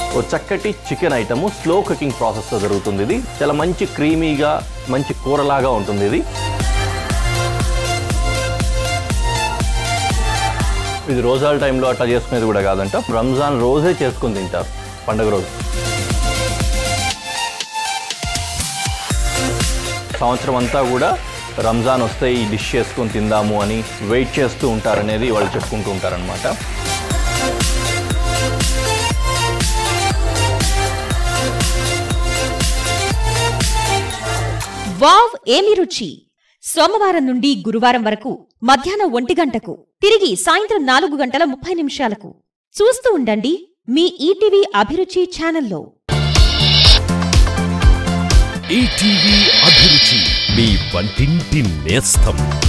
ఓ చక్కటి chicken item slow cooking ప్రాసెస్తో జరుగుతుంది ఇది చాలా మంచి క్రీమీగా మంచి కూరలాగా ఉంటుంది ఇది ఇది రోజాల టైంలో అట్లా చేసుకునేది కూడా కాదంట రంజాన్ రోజే చేసుకుని తింటారు పండగ రోజు సంవత్సరం అంతా కూడా రంజాన్ వస్తే ఈ డిష్ చేసుకొని తిందాము అని వెయిట్ చేస్తూ ఉంటారనేది వాళ్ళు చెప్పుకుంటూ ఉంటారనమాట వావ్ ఏమి రుచి సోమవారం నుండి గురువారం వరకు మధ్యాహ్నం ఒంటి గంటకు తిరిగి సాయంత్రం నాలుగు గంటల ముప్పై నిమిషాలకు చూస్తూ ఉండండి మీ ఈటీవీ అభిరుచి ఛానల్లో ఈటీవీ అభిరుచి మీ వంటింటి నేస్తం